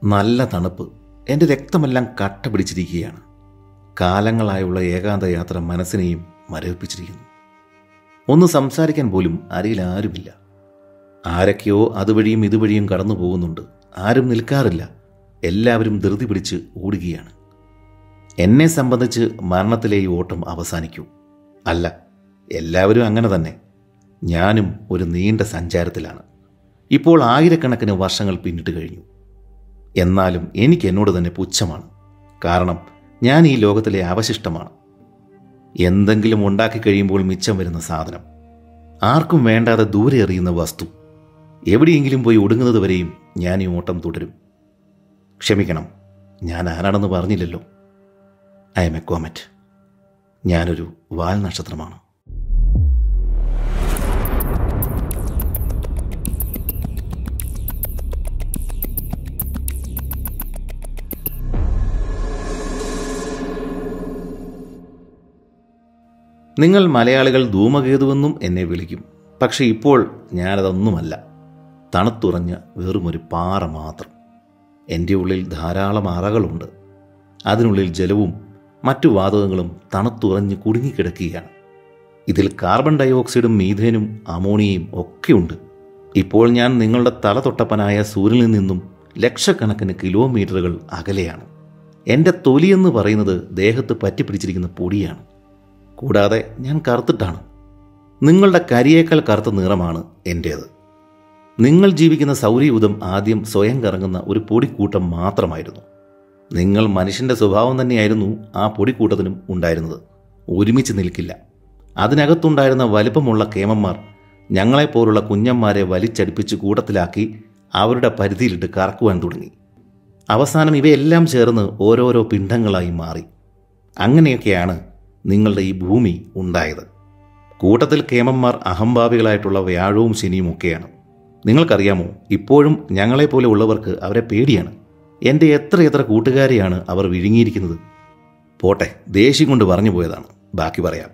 നല്ല തണുപ്പ് എൻ്റെ രക്തമെല്ലാം കട്ട പിടിച്ചിരിക്കുകയാണ് കാലങ്ങളായുള്ള ഏകാന്ത യാത്ര മനസ്സിനെയും മരവിപ്പിച്ചിരിക്കുന്നു ഒന്ന് സംസാരിക്കാൻ പോലും അരിയിൽ ആരുമില്ല ആരൊക്കെയോ അതുവഴിയും ഇതുവഴിയും കടന്നു പോകുന്നുണ്ട് ആരും നിൽക്കാറില്ല എല്ലാവരും ധൃതി പിടിച്ച് ഓടുകയാണ് എന്നെ സംബന്ധിച്ച് മരണത്തിലെ ഈ ഓട്ടം അവസാനിക്കൂ അല്ല എല്ലാവരും അങ്ങനെ തന്നെ ഞാനും ഒരു നീണ്ട സഞ്ചാരത്തിലാണ് ഇപ്പോൾ ആയിരക്കണക്കിന് വർഷങ്ങൾ പിന്നിട്ട് കഴിഞ്ഞു എന്നാലും എനിക്ക് എന്നോട് തന്നെ പുച്ഛമാണ് കാരണം ഞാൻ ഈ ലോകത്തിലെ അവശിഷ്ടമാണ് എന്തെങ്കിലും ഉണ്ടാക്കി കഴിയുമ്പോൾ മിച്ചം വരുന്ന സാധനം ആർക്കും വേണ്ടാതെ ദൂരെ എറിയുന്ന വസ്തു എവിടെയെങ്കിലും പോയി ഒടുങ്ങുന്നത് വരെയും ഞാൻ ഈ ഓട്ടം തുടരും ക്ഷമിക്കണം ഞാൻ ആരാണെന്ന് പറഞ്ഞില്ലല്ലോ ഐ എം എ കോമറ്റ് ഞാനൊരു വാൽ നക്ഷത്രമാണ് നിങ്ങൾ മലയാളികൾ ധൂമകേതുവെന്നും എന്നെ വിളിക്കും പക്ഷെ ഇപ്പോൾ ഞാനതൊന്നുമല്ല തണുത്തുറഞ്ഞ വെറുമൊരു പാറ മാത്രം എൻ്റെ ഉള്ളിൽ ധാരാളം അറകളുണ്ട് അതിനുള്ളിൽ ജലവും മറ്റു വാതകങ്ങളും തണുത്തുറഞ്ഞ് കുടുങ്ങിക്കിടക്കുകയാണ് ഇതിൽ കാർബൺ ഡയോക്സൈഡും മീഥേനും അമോണിയയും ഒക്കെയുണ്ട് ഇപ്പോൾ ഞാൻ നിങ്ങളുടെ തല തൊട്ടപ്പനായ സൂര്യനിൽ നിന്നും ലക്ഷക്കണക്കിന് കിലോമീറ്ററുകൾ അകലെയാണ് എൻ്റെ തൊലിയെന്ന് പറയുന്നത് ദേഹത്ത് പറ്റിപ്പിടിച്ചിരിക്കുന്ന പൊടിയാണ് കൂടാതെ ഞാൻ കറുത്തിട്ടാണ് നിങ്ങളുടെ കരിയേക്കാൾ കറുത്ത നിറമാണ് എൻ്റേത് നിങ്ങൾ ജീവിക്കുന്ന സൗരയൂഥം ആദ്യം സ്വയം കറങ്ങുന്ന ഒരു പൊടിക്കൂട്ടം മാത്രമായിരുന്നു നിങ്ങൾ മനുഷ്യൻ്റെ സ്വഭാവം തന്നെയായിരുന്നു ആ പൊടിക്കൂട്ടത്തിനും ഉണ്ടായിരുന്നത് ഒരുമിച്ച് നിൽക്കില്ല അതിനകത്തുണ്ടായിരുന്ന വലിപ്പമുള്ള കേമന്മാർ ഞങ്ങളെപ്പോലുള്ള കുഞ്ഞന്മാരെ വലിച്ചടിപ്പിച്ച് കൂട്ടത്തിലാക്കി അവരുടെ പരിധിയിലിട്ട് കറക്കുവാൻ തുടങ്ങി അവസാനം ഇവയെല്ലാം ചേർന്ന് ഓരോരോ പിണ്ഡങ്ങളായി മാറി അങ്ങനെയൊക്കെയാണ് നിങ്ങളുടെ ഈ ഭൂമി ഉണ്ടായത് കൂട്ടത്തിൽ കേമന്മാർ അഹംഭാവികളായിട്ടുള്ള വ്യാഴവും ശനിയും ഒക്കെയാണ് നിങ്ങൾക്കറിയാമോ ഇപ്പോഴും ഞങ്ങളെപ്പോലെ ഉള്ളവർക്ക് അവരെ പേടിയാണ് എൻ്റെ എത്രയെത്ര കൂട്ടുകാരെയാണ് അവർ വിഴുങ്ങിയിരിക്കുന്നത് പോട്ടെ ദേഷ്യം കൊണ്ട് പറഞ്ഞു പോയതാണ് ബാക്കി പറയാം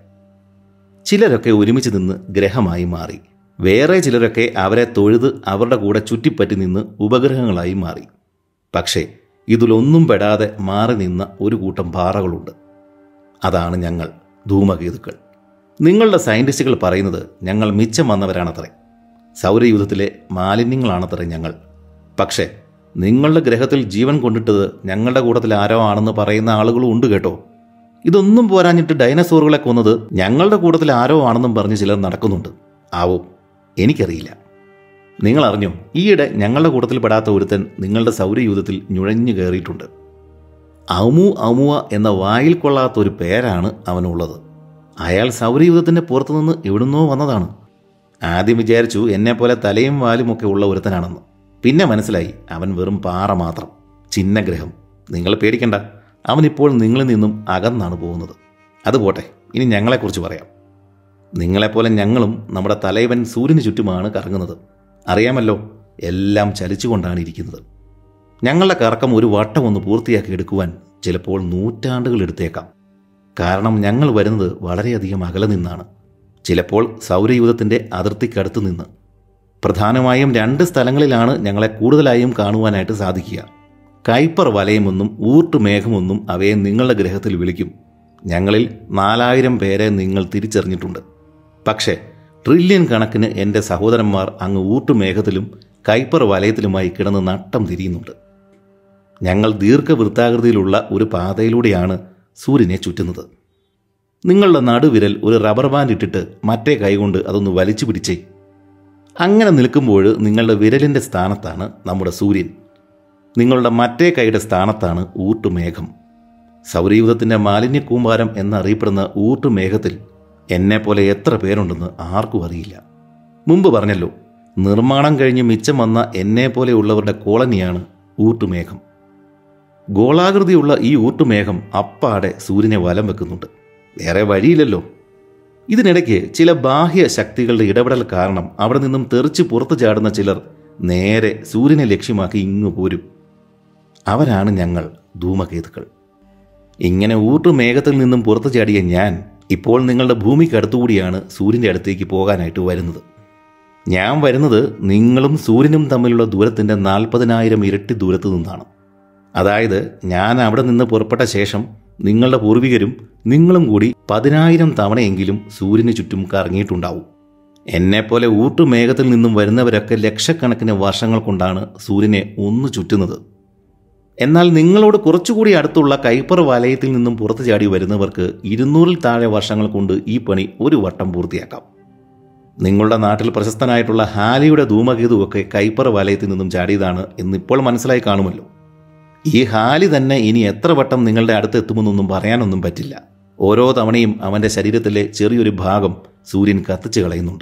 ചിലരൊക്കെ ഒരുമിച്ച് നിന്ന് ഗ്രഹമായി മാറി വേറെ ചിലരൊക്കെ അവരെ തൊഴുത് അവരുടെ കൂടെ ചുറ്റിപ്പറ്റി നിന്ന് ഉപഗ്രഹങ്ങളായി മാറി പക്ഷേ ഇതിലൊന്നും പെടാതെ മാറി നിന്ന ഒരു കൂട്ടം പാറകളുണ്ട് അതാണ് ഞങ്ങൾ ധൂമകേതുക്കൾ നിങ്ങളുടെ സയൻറ്റിസ്റ്റുകൾ പറയുന്നത് ഞങ്ങൾ മിച്ചം വന്നവരാണത്രേ സൗരയൂഥത്തിലെ മാലിന്യങ്ങളാണത്രേ ഞങ്ങൾ പക്ഷേ നിങ്ങളുടെ ഗ്രഹത്തിൽ ജീവൻ കൊണ്ടിട്ടത് ഞങ്ങളുടെ കൂട്ടത്തിൽ ആരോ ആണെന്ന് പറയുന്ന ആളുകളും ഉണ്ട് കേട്ടോ ഇതൊന്നും പോരാഞ്ഞിട്ട് ഡൈനസോറുകളെ കൊന്നത് ഞങ്ങളുടെ കൂട്ടത്തിൽ ആരോ ആണെന്നും പറഞ്ഞ് ചിലർ നടക്കുന്നുണ്ട് ആവോ എനിക്കറിയില്ല നിങ്ങൾ അറിഞ്ഞോ ഈയിടെ ഞങ്ങളുടെ കൂട്ടത്തിൽ പെടാത്ത ഒരുത്തൻ നിങ്ങളുടെ സൗരയൂഥത്തിൽ നുഴഞ്ഞു കയറിയിട്ടുണ്ട് ഔമു ഔമുവ എന്ന വായിൽ കൊള്ളാത്ത ഒരു പേരാണ് അവനുള്ളത് അയാൾ സൗരയൂഥത്തിൻ്റെ പുറത്തുനിന്ന് എവിടുന്നോ വന്നതാണ് ആദ്യം വിചാരിച്ചു എന്നെപ്പോലെ തലയും വാലും ഒക്കെ ഉള്ള ഒരുത്തനാണെന്ന് പിന്നെ മനസ്സിലായി അവൻ വെറും പാറ മാത്രം ചിഹ്നഗ്രഹം നിങ്ങൾ പേടിക്കണ്ട അവനിപ്പോൾ നിങ്ങളിൽ നിന്നും അകന്നാണ് പോകുന്നത് അത് പോട്ടെ ഇനി ഞങ്ങളെക്കുറിച്ച് പറയാം നിങ്ങളെപ്പോലെ ഞങ്ങളും നമ്മുടെ തലൈവൻ സൂര്യന് ചുറ്റുമാണ് കറങ്ങുന്നത് അറിയാമല്ലോ എല്ലാം ചലിച്ചുകൊണ്ടാണ് ഇരിക്കുന്നത് ഞങ്ങളുടെ കറക്കം ഒരു വട്ടം ഒന്ന് പൂർത്തിയാക്കി എടുക്കുവാൻ ചിലപ്പോൾ നൂറ്റാണ്ടുകൾ എടുത്തേക്കാം കാരണം ഞങ്ങൾ വരുന്നത് വളരെയധികം അകലെ നിന്നാണ് ചിലപ്പോൾ സൗരയൂഥത്തിൻ്റെ അതിർത്തിക്കടുത്ത് നിന്ന് പ്രധാനമായും രണ്ട് സ്ഥലങ്ങളിലാണ് ഞങ്ങളെ കൂടുതലായും കാണുവാനായിട്ട് സാധിക്കുക കൈപ്പർ വലയമെന്നും ഊർട്ട് മേഘമെന്നും അവയെ നിങ്ങളുടെ ഗ്രഹത്തിൽ വിളിക്കും ഞങ്ങളിൽ നാലായിരം പേരെ നിങ്ങൾ തിരിച്ചറിഞ്ഞിട്ടുണ്ട് പക്ഷേ ട്രില്യൺ കണക്കിന് എൻ്റെ സഹോദരന്മാർ അങ്ങ് ഊട്ടുമേഘത്തിലും കൈപ്പർ വലയത്തിലുമായി കിടന്ന് നട്ടം തിരിയുന്നുണ്ട് ഞങ്ങൾ ദീർഘവൃത്താകൃതിയിലുള്ള ഒരു പാതയിലൂടെയാണ് സൂര്യനെ ചുറ്റുന്നത് നിങ്ങളുടെ നടുവിരൽ ഒരു റബ്ബർ ബാൻഡ് ഇട്ടിട്ട് മറ്റേ കൈകൊണ്ട് അതൊന്ന് വലിച്ചു പിടിച്ചേ അങ്ങനെ നിൽക്കുമ്പോൾ നിങ്ങളുടെ വിരലിൻ്റെ സ്ഥാനത്താണ് നമ്മുടെ സൂര്യൻ നിങ്ങളുടെ മറ്റേ കൈയുടെ സ്ഥാനത്താണ് ഊട്ടുമേഘം സൗരയൂഥത്തിൻ്റെ മാലിന്യ കൂമ്പാരം എന്നറിയപ്പെടുന്ന ഊട്ടുമേഘത്തിൽ എന്നെപ്പോലെ എത്ര പേരുണ്ടെന്ന് ആർക്കും അറിയില്ല മുമ്പ് പറഞ്ഞല്ലോ നിർമ്മാണം കഴിഞ്ഞ് മിച്ചം വന്ന എന്നെപ്പോലെയുള്ളവരുടെ കോളനിയാണ് ഊട്ടുമേഘം ഗോളാകൃതിയുള്ള ഈ ഊട്ടുമേഘം അപ്പാടെ സൂര്യനെ വലം വെക്കുന്നുണ്ട് വേറെ വഴിയില്ലല്ലോ ഇതിനിടയ്ക്ക് ചില ബാഹ്യ ശക്തികളുടെ ഇടപെടൽ കാരണം അവിടെ നിന്നും തെറിച്ച് പുറത്തു ചാടുന്ന ചിലർ നേരെ സൂര്യനെ ലക്ഷ്യമാക്കി ഇങ്ങു പോരും അവരാണ് ഞങ്ങൾ ധൂമകേതുക്കൾ ഇങ്ങനെ ഊട്ടുമേഘത്തിൽ നിന്നും പുറത്തു ചാടിയ ഞാൻ ഇപ്പോൾ നിങ്ങളുടെ ഭൂമിക്ക് അടുത്തുകൂടിയാണ് സൂര്യൻ്റെ അടുത്തേക്ക് പോകാനായിട്ട് വരുന്നത് ഞാൻ വരുന്നത് നിങ്ങളും സൂര്യനും തമ്മിലുള്ള ദൂരത്തിൻ്റെ നാൽപ്പതിനായിരം ഇരട്ടി ദൂരത്ത് നിന്നാണ് അതായത് ഞാൻ അവിടെ നിന്ന് പുറപ്പെട്ട ശേഷം നിങ്ങളുടെ പൂർവികരും നിങ്ങളും കൂടി പതിനായിരം തവണയെങ്കിലും സൂര്യന് ചുറ്റും കറങ്ങിയിട്ടുണ്ടാവും എന്നെപ്പോലെ ഊട്ടുമേഘത്തിൽ നിന്നും വരുന്നവരൊക്കെ ലക്ഷക്കണക്കിന് വർഷങ്ങൾ കൊണ്ടാണ് സൂര്യനെ ഒന്ന് ചുറ്റുന്നത് എന്നാൽ നിങ്ങളോട് കുറച്ചുകൂടി അടുത്തുള്ള കൈപ്പർ വലയത്തിൽ നിന്നും പുറത്തു ചാടി വരുന്നവർക്ക് ഇരുന്നൂറിൽ താഴെ വർഷങ്ങൾ കൊണ്ട് ഈ പണി ഒരു വട്ടം പൂർത്തിയാക്കാം നിങ്ങളുടെ നാട്ടിൽ പ്രശസ്തനായിട്ടുള്ള ഹാലിയുടെ ധൂമകേതുവൊക്കെ കൈപ്പർ വലയത്തിൽ നിന്നും ചാടിയതാണ് എന്നിപ്പോൾ മനസ്സിലായി കാണുമല്ലോ ഈ ഹാലി തന്നെ ഇനി എത്ര വട്ടം നിങ്ങളുടെ അടുത്ത് എത്തുമെന്നൊന്നും പറയാനൊന്നും പറ്റില്ല ഓരോ തവണയും അവൻ്റെ ശരീരത്തിലെ ചെറിയൊരു ഭാഗം സൂര്യൻ കത്തിച്ചു കളയുന്നുണ്ട്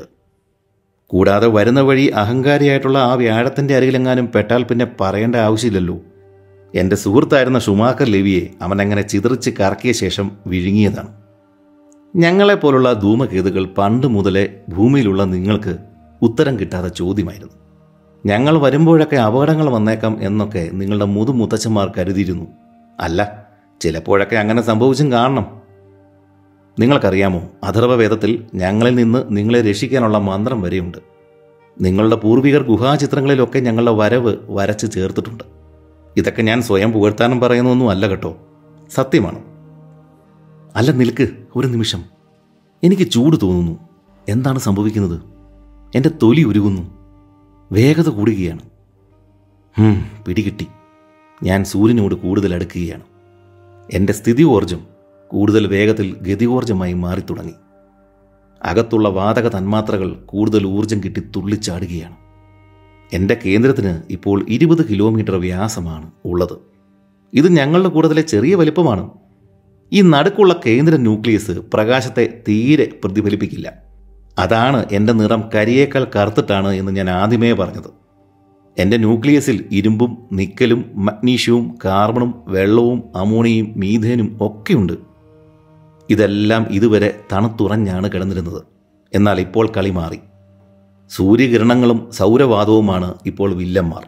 കൂടാതെ വരുന്ന വഴി അഹങ്കാരിയായിട്ടുള്ള ആ വ്യാഴത്തിൻ്റെ അരികിലെങ്ങാനും പെട്ടാൽ പിന്നെ പറയേണ്ട ആവശ്യമില്ലല്ലോ എൻ്റെ സുഹൃത്തായിരുന്ന ഷുമാക്കർ ലെവിയെ അവൻ അങ്ങനെ ചിതറിച്ച് കറക്കിയ ശേഷം വിഴുങ്ങിയതാണ് ഞങ്ങളെപ്പോലുള്ള ധൂമകേതുകൾ പണ്ട് മുതലേ ഭൂമിയിലുള്ള നിങ്ങൾക്ക് ഉത്തരം കിട്ടാത്ത ചോദ്യമായിരുന്നു ഞങ്ങൾ വരുമ്പോഴൊക്കെ അപകടങ്ങൾ വന്നേക്കാം എന്നൊക്കെ നിങ്ങളുടെ മുതുമുത്തച്ഛന്മാർ കരുതിയിരുന്നു അല്ല ചിലപ്പോഴൊക്കെ അങ്ങനെ സംഭവിച്ചും കാണണം നിങ്ങൾക്കറിയാമോ അഥർവവേദത്തിൽ ഞങ്ങളിൽ നിന്ന് നിങ്ങളെ രക്ഷിക്കാനുള്ള മന്ത്രം വരെയുണ്ട് നിങ്ങളുടെ പൂർവികർ ഗുഹാചിത്രങ്ങളിലൊക്കെ ഞങ്ങളുടെ വരവ് വരച്ച് ചേർത്തിട്ടുണ്ട് ഇതൊക്കെ ഞാൻ സ്വയം പുകഴ്ത്താനും പറയുന്നൊന്നും അല്ല കേട്ടോ സത്യമാണ് അല്ല നിൽക്ക് ഒരു നിമിഷം എനിക്ക് ചൂട് തോന്നുന്നു എന്താണ് സംഭവിക്കുന്നത് എൻ്റെ തൊലി ഉരുകുന്നു വേഗത കൂടുകയാണ് ഹും, പിടികിട്ടി ഞാൻ സൂര്യനോട് കൂടുതൽ അടുക്കുകയാണ് എൻ്റെ സ്ഥിതി ഊർജം കൂടുതൽ വേഗത്തിൽ ഗതികോർജമായി മാറിത്തുടങ്ങി അകത്തുള്ള വാതക തന്മാത്രകൾ കൂടുതൽ ഊർജം കിട്ടി തുള്ളിച്ചാടുകയാണ് എൻ്റെ കേന്ദ്രത്തിന് ഇപ്പോൾ ഇരുപത് കിലോമീറ്റർ വ്യാസമാണ് ഉള്ളത് ഇത് ഞങ്ങളുടെ കൂട്ടത്തിലെ ചെറിയ വലിപ്പമാണ് ഈ നടുക്കുള്ള കേന്ദ്ര ന്യൂക്ലിയസ് പ്രകാശത്തെ തീരെ പ്രതിഫലിപ്പിക്കില്ല അതാണ് എൻ്റെ നിറം കരിയേക്കാൾ കറുത്തിട്ടാണ് എന്ന് ഞാൻ ആദ്യമേ പറഞ്ഞത് എൻ്റെ ന്യൂക്ലിയസിൽ ഇരുമ്പും നിക്കലും മഗ്നീഷ്യവും കാർബണും വെള്ളവും അമോണിയയും മീഥേനും ഒക്കെയുണ്ട് ഇതെല്ലാം ഇതുവരെ തണുത്തുറഞ്ഞാണ് കിടന്നിരുന്നത് എന്നാൽ ഇപ്പോൾ കളി മാറി സൂര്യകിരണങ്ങളും സൗരവാതവുമാണ് ഇപ്പോൾ വില്ലന്മാർ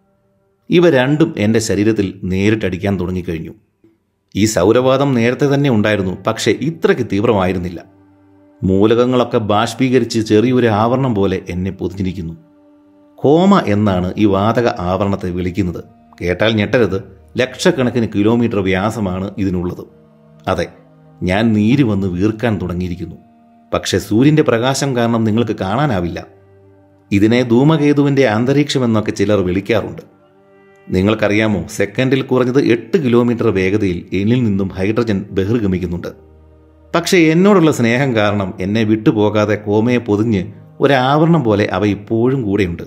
ഇവ രണ്ടും എൻ്റെ ശരീരത്തിൽ നേരിട്ടടിക്കാൻ തുടങ്ങിക്കഴിഞ്ഞു ഈ സൗരവാദം നേരത്തെ തന്നെ ഉണ്ടായിരുന്നു പക്ഷേ ഇത്രയ്ക്ക് തീവ്രമായിരുന്നില്ല മൂലകങ്ങളൊക്കെ ബാഷ്പീകരിച്ച് ചെറിയൊരു ആവരണം പോലെ എന്നെ പൊതിഞ്ഞിരിക്കുന്നു കോമ എന്നാണ് ഈ വാതക ആവരണത്തെ വിളിക്കുന്നത് കേട്ടാൽ ഞെട്ടരുത് ലക്ഷക്കണക്കിന് കിലോമീറ്റർ വ്യാസമാണ് ഇതിനുള്ളത് അതെ ഞാൻ നീര് വന്ന് വീർക്കാൻ തുടങ്ങിയിരിക്കുന്നു പക്ഷെ സൂര്യൻ്റെ പ്രകാശം കാരണം നിങ്ങൾക്ക് കാണാനാവില്ല ഇതിനെ ധൂമകേതുവിൻ്റെ അന്തരീക്ഷമെന്നൊക്കെ ചിലർ വിളിക്കാറുണ്ട് നിങ്ങൾക്കറിയാമോ സെക്കൻഡിൽ കുറഞ്ഞത് എട്ട് കിലോമീറ്റർ വേഗതയിൽ എന്നിൽ നിന്നും ഹൈഡ്രജൻ ബഹിർഗമിക്കുന്നുണ്ട് പക്ഷേ എന്നോടുള്ള സ്നേഹം കാരണം എന്നെ വിട്ടുപോകാതെ കോമയെ പൊതിഞ്ഞ് ഒരാവരണം പോലെ അവ ഇപ്പോഴും കൂടെയുണ്ട്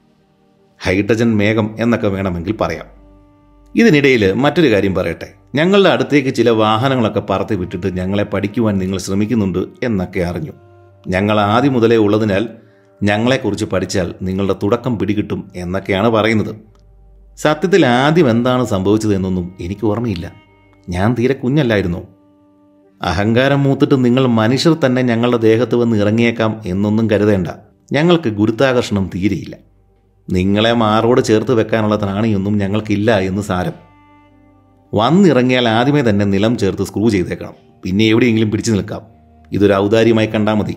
ഹൈഡ്രജൻ മേഘം എന്നൊക്കെ വേണമെങ്കിൽ പറയാം ഇതിനിടയിൽ മറ്റൊരു കാര്യം പറയട്ടെ ഞങ്ങളുടെ അടുത്തേക്ക് ചില വാഹനങ്ങളൊക്കെ പറത്തി വിട്ടിട്ട് ഞങ്ങളെ പഠിക്കുവാൻ നിങ്ങൾ ശ്രമിക്കുന്നുണ്ട് എന്നൊക്കെ അറിഞ്ഞു ഞങ്ങൾ ആദ്യം മുതലേ ഉള്ളതിനാൽ ഞങ്ങളെക്കുറിച്ച് പഠിച്ചാൽ നിങ്ങളുടെ തുടക്കം പിടികിട്ടും എന്നൊക്കെയാണ് പറയുന്നത് സത്യത്തിൽ ആദ്യം എന്താണ് സംഭവിച്ചതെന്നൊന്നും എനിക്ക് ഓർമ്മയില്ല ഞാൻ തീരെ കുഞ്ഞല്ലായിരുന്നോ അഹങ്കാരം മൂത്തിട്ട് നിങ്ങൾ മനുഷ്യർ തന്നെ ഞങ്ങളുടെ ദേഹത്ത് വന്ന് ഇറങ്ങിയേക്കാം എന്നൊന്നും കരുതേണ്ട ഞങ്ങൾക്ക് ഗുരുത്വാകർഷണം തീരെയില്ല നിങ്ങളെ മാറോട് ചേർത്ത് വെക്കാനുള്ള ത്രാണിയൊന്നും ഞങ്ങൾക്കില്ല എന്ന് സാരം വന്നിറങ്ങിയാൽ ആദ്യമേ തന്നെ നിലം ചേർത്ത് സ്ക്രൂ ചെയ്തേക്കണം പിന്നെ എവിടെയെങ്കിലും പിടിച്ചു നിൽക്കാം ഇതൊരു ഔദാര്യമായി കണ്ടാൽ മതി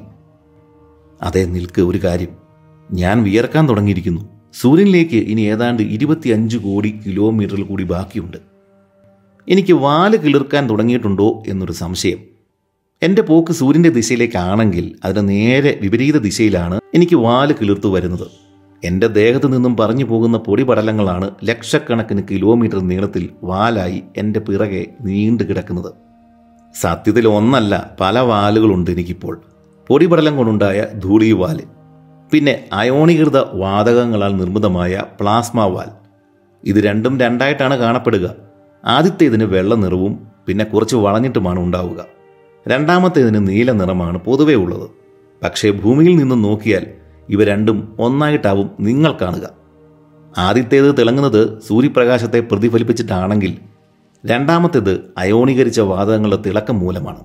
അതെ നിൽക്ക് ഒരു കാര്യം ഞാൻ വിയർക്കാൻ തുടങ്ങിയിരിക്കുന്നു സൂര്യനിലേക്ക് ഇനി ഏതാണ്ട് ഇരുപത്തിയഞ്ച് കോടി കിലോമീറ്ററിൽ കൂടി ബാക്കിയുണ്ട് എനിക്ക് വാല് കിളിർക്കാൻ തുടങ്ങിയിട്ടുണ്ടോ എന്നൊരു സംശയം എൻ്റെ പോക്ക് സൂര്യൻ്റെ ദിശയിലേക്കാണെങ്കിൽ അതിന് നേരെ വിപരീത ദിശയിലാണ് എനിക്ക് വാല് കിളിർത്തു വരുന്നത് എൻ്റെ ദേഹത്ത് നിന്നും പറഞ്ഞു പോകുന്ന പൊടിപടലങ്ങളാണ് ലക്ഷക്കണക്കിന് കിലോമീറ്റർ നീളത്തിൽ വാലായി എൻ്റെ പിറകെ നീണ്ടു കിടക്കുന്നത് സത്യത്തിൽ ഒന്നല്ല പല വാലുകളുണ്ട് എനിക്കിപ്പോൾ പൊടിപടലം കൊണ്ടുണ്ടായ ധൂളി വാല് പിന്നെ അയോണീകൃത വാതകങ്ങളാൽ നിർമ്മിതമായ പ്ലാസ്മ വാൽ ഇത് രണ്ടും രണ്ടായിട്ടാണ് കാണപ്പെടുക ആദ്യത്തേതിന് വെള്ള നിറവും പിന്നെ കുറച്ച് വളഞ്ഞിട്ടുമാണ് ഉണ്ടാവുക രണ്ടാമത്തേതിന് നീല നിറമാണ് പൊതുവേ ഉള്ളത് പക്ഷേ ഭൂമിയിൽ നിന്ന് നോക്കിയാൽ ഇവ രണ്ടും ഒന്നായിട്ടാവും നിങ്ങൾ കാണുക ആദ്യത്തേത് തിളങ്ങുന്നത് സൂര്യപ്രകാശത്തെ പ്രതിഫലിപ്പിച്ചിട്ടാണെങ്കിൽ രണ്ടാമത്തേത് അയോണീകരിച്ച വാതകങ്ങളുടെ തിളക്കം മൂലമാണ്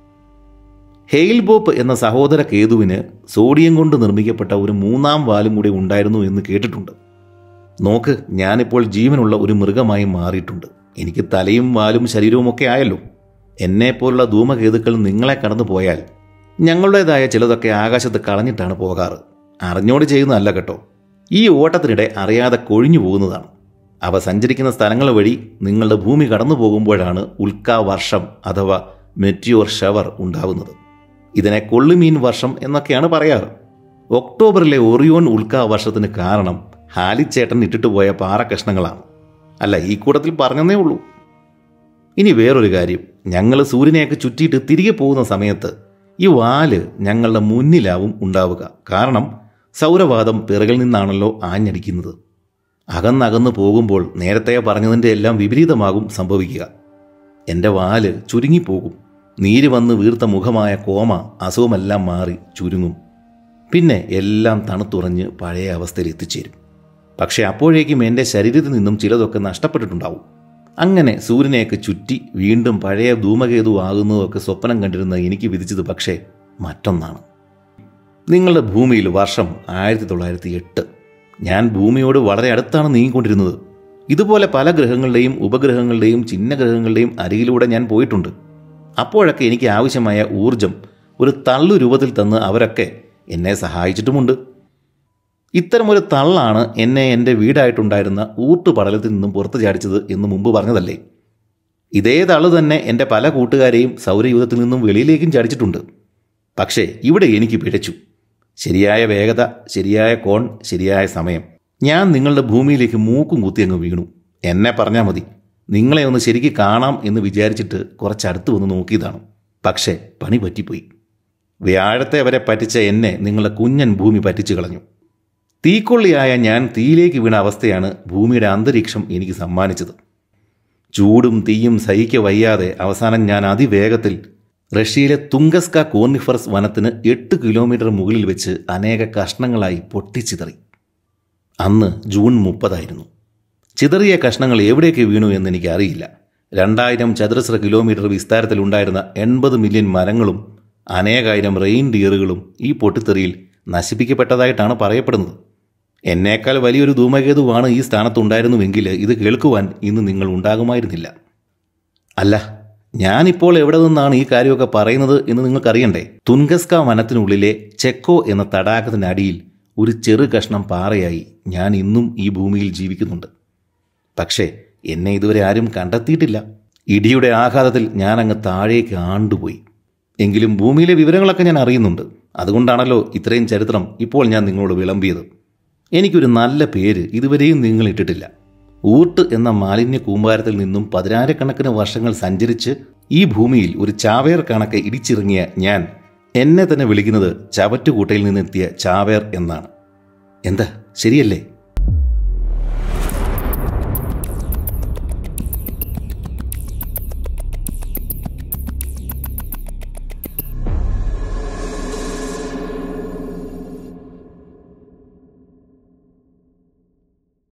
ഹെയിൽ ബോപ്പ് എന്ന സഹോദര കേതുവിന് സോഡിയം കൊണ്ട് നിർമ്മിക്കപ്പെട്ട ഒരു മൂന്നാം വാലും കൂടി ഉണ്ടായിരുന്നു എന്ന് കേട്ടിട്ടുണ്ട് നോക്ക് ഞാനിപ്പോൾ ജീവനുള്ള ഒരു മൃഗമായി മാറിയിട്ടുണ്ട് എനിക്ക് തലയും വാലും ശരീരവും ഒക്കെ ആയല്ലോ എന്നെപ്പോലുള്ള ധൂമകേതുക്കൾ നിങ്ങളെ കടന്നു പോയാൽ ഞങ്ങളുടേതായ ചിലതൊക്കെ ആകാശത്ത് കളഞ്ഞിട്ടാണ് പോകാറ് അറിഞ്ഞോട് ചെയ്യുന്നതല്ല കേട്ടോ ഈ ഓട്ടത്തിനിടെ അറിയാതെ കൊഴിഞ്ഞു പോകുന്നതാണ് അവ സഞ്ചരിക്കുന്ന സ്ഥലങ്ങൾ വഴി നിങ്ങളുടെ ഭൂമി കടന്നു പോകുമ്പോഴാണ് ഉൽക്കാ വർഷം അഥവാ മെറ്റിയോർ ഷവർ ഉണ്ടാവുന്നത് ഇതിനെ കൊള്ളുമീൻ വർഷം എന്നൊക്കെയാണ് പറയാറ് ഒക്ടോബറിലെ ഒറിയോൺ ഉൽക്കാ വർഷത്തിന് കാരണം ഹാലിച്ചേട്ടൻ ഇട്ടിട്ട് പോയ പാറക്കഷ്ണങ്ങളാണ് അല്ല ഈ കൂട്ടത്തിൽ പറഞ്ഞതേ ഉള്ളൂ ഇനി വേറൊരു കാര്യം ഞങ്ങൾ സൂര്യനെയൊക്കെ ചുറ്റിയിട്ട് തിരികെ പോകുന്ന സമയത്ത് ഈ വാല് ഞങ്ങളുടെ മുന്നിലാവും ഉണ്ടാവുക കാരണം സൗരവാദം പിറകിൽ നിന്നാണല്ലോ ആഞ്ഞടിക്കുന്നത് അകന്നകന്ന് പോകുമ്പോൾ നേരത്തെ പറഞ്ഞതിൻ്റെ എല്ലാം വിപരീതമാകും സംഭവിക്കുക എൻ്റെ വാല് ചുരുങ്ങിപ്പോകും നീര് വന്ന് വീർത്ത മുഖമായ കോമ അസുഖമെല്ലാം മാറി ചുരുങ്ങും പിന്നെ എല്ലാം തണുത്തുറഞ്ഞ് പഴയ അവസ്ഥയിൽ എത്തിച്ചേരും പക്ഷേ അപ്പോഴേക്കും എൻ്റെ ശരീരത്തിൽ നിന്നും ചിലതൊക്കെ നഷ്ടപ്പെട്ടിട്ടുണ്ടാവും അങ്ങനെ സൂര്യനെയൊക്കെ ചുറ്റി വീണ്ടും പഴയ ധൂമകേതു ആകുന്നതൊക്കെ സ്വപ്നം കണ്ടിരുന്ന എനിക്ക് വിധിച്ചത് പക്ഷേ മറ്റൊന്നാണ് നിങ്ങളുടെ ഭൂമിയിൽ വർഷം ആയിരത്തി തൊള്ളായിരത്തി എട്ട് ഞാൻ ഭൂമിയോട് വളരെ അടുത്താണ് നീങ്ങിക്കൊണ്ടിരുന്നത് ഇതുപോലെ പല ഗ്രഹങ്ങളുടെയും ഉപഗ്രഹങ്ങളുടെയും ചിഹ്നഗ്രഹങ്ങളുടെയും അരികിലൂടെ ഞാൻ പോയിട്ടുണ്ട് അപ്പോഴൊക്കെ എനിക്ക് ആവശ്യമായ ഊർജം ഒരു തള്ളു രൂപത്തിൽ തന്ന് അവരൊക്കെ എന്നെ സഹായിച്ചിട്ടുമുണ്ട് ഇത്തരമൊരു തള്ളാണ് എന്നെ എൻ്റെ വീടായിട്ടുണ്ടായിരുന്ന ഊട്ടുപടലത്തിൽ നിന്നും പുറത്തു ചാടിച്ചത് എന്ന് മുമ്പ് പറഞ്ഞതല്ലേ ഇതേ തള്ളു തന്നെ എൻ്റെ പല കൂട്ടുകാരെയും സൗരയൂഥത്തിൽ നിന്നും വെളിയിലേക്കും ചാടിച്ചിട്ടുണ്ട് പക്ഷേ ഇവിടെ എനിക്ക് പിഴച്ചു ശരിയായ വേഗത ശരിയായ കോൺ ശരിയായ സമയം ഞാൻ നിങ്ങളുടെ ഭൂമിയിലേക്ക് മൂക്കും കുത്തി അങ്ങ് വീണു എന്നെ പറഞ്ഞാൽ മതി നിങ്ങളെ ഒന്ന് ശരിക്ക് കാണാം എന്ന് വിചാരിച്ചിട്ട് കുറച്ചടുത്ത് വന്ന് നോക്കിയതാണ് പക്ഷേ പണി പറ്റിപ്പോയി വ്യാഴത്തെ വരെ പറ്റിച്ച എന്നെ നിങ്ങളുടെ കുഞ്ഞൻ ഭൂമി പറ്റിച്ചു കളഞ്ഞു തീക്കൊള്ളിയായ ഞാൻ തീയിലേക്ക് വീണ അവസ്ഥയാണ് ഭൂമിയുടെ അന്തരീക്ഷം എനിക്ക് സമ്മാനിച്ചത് ചൂടും തീയും സഹിക്ക വയ്യാതെ അവസാനം ഞാൻ അതിവേഗത്തിൽ റഷ്യയിലെ തുങ്കസ്ക കോർണിഫറസ് വനത്തിന് എട്ട് കിലോമീറ്റർ മുകളിൽ വെച്ച് അനേക കഷ്ണങ്ങളായി പൊട്ടിച്ചിതറി അന്ന് ജൂൺ മുപ്പതായിരുന്നു ചിതറിയ കഷ്ണങ്ങൾ എവിടേക്ക് വീണു എന്ന് എനിക്ക് അറിയില്ല രണ്ടായിരം ചതുരശ്ര കിലോമീറ്റർ വിസ്താരത്തിലുണ്ടായിരുന്ന എൺപത് മില്യൺ മരങ്ങളും അനേകായിരം റെയിൻ ഡിയറുകളും ഈ പൊട്ടിത്തെറിയിൽ നശിപ്പിക്കപ്പെട്ടതായിട്ടാണ് പറയപ്പെടുന്നത് എന്നേക്കാൾ വലിയൊരു ധൂമകേതുവാണ് ഈ സ്ഥാനത്തുണ്ടായിരുന്നുവെങ്കിൽ ഇത് കേൾക്കുവാൻ ഇന്ന് നിങ്ങൾ ഉണ്ടാകുമായിരുന്നില്ല അല്ല ഞാനിപ്പോൾ എവിടെ നിന്നാണ് ഈ കാര്യമൊക്കെ പറയുന്നത് എന്ന് നിങ്ങൾക്കറിയണ്ടേ തുൻഗസ്ക വനത്തിനുള്ളിലെ ചെക്കോ എന്ന തടാകത്തിനടിയിൽ ഒരു ചെറു കഷ്ണം പാറയായി ഞാൻ ഇന്നും ഈ ഭൂമിയിൽ ജീവിക്കുന്നുണ്ട് പക്ഷേ എന്നെ ഇതുവരെ ആരും കണ്ടെത്തിയിട്ടില്ല ഇടിയുടെ ആഘാതത്തിൽ ഞാൻ അങ്ങ് താഴേക്ക് ആണ്ടുപോയി എങ്കിലും ഭൂമിയിലെ വിവരങ്ങളൊക്കെ ഞാൻ അറിയുന്നുണ്ട് അതുകൊണ്ടാണല്ലോ ഇത്രയും ചരിത്രം ഇപ്പോൾ ഞാൻ നിങ്ങളോട് വിളമ്പിയത് എനിക്കൊരു നല്ല പേര് ഇതുവരെയും നിങ്ങൾ ഇട്ടിട്ടില്ല ഊട്ട് എന്ന മാലിന്യ കൂമ്പാരത്തിൽ നിന്നും പതിനായിരക്കണക്കിന് വർഷങ്ങൾ സഞ്ചരിച്ച് ഈ ഭൂമിയിൽ ഒരു ചാവേർ കണക്ക് ഇടിച്ചിറങ്ങിയ ഞാൻ എന്നെ തന്നെ വിളിക്കുന്നത് ചവറ്റുകൂട്ടയിൽ നിന്നെത്തിയ ചാവേർ എന്നാണ് എന്താ ശരിയല്ലേ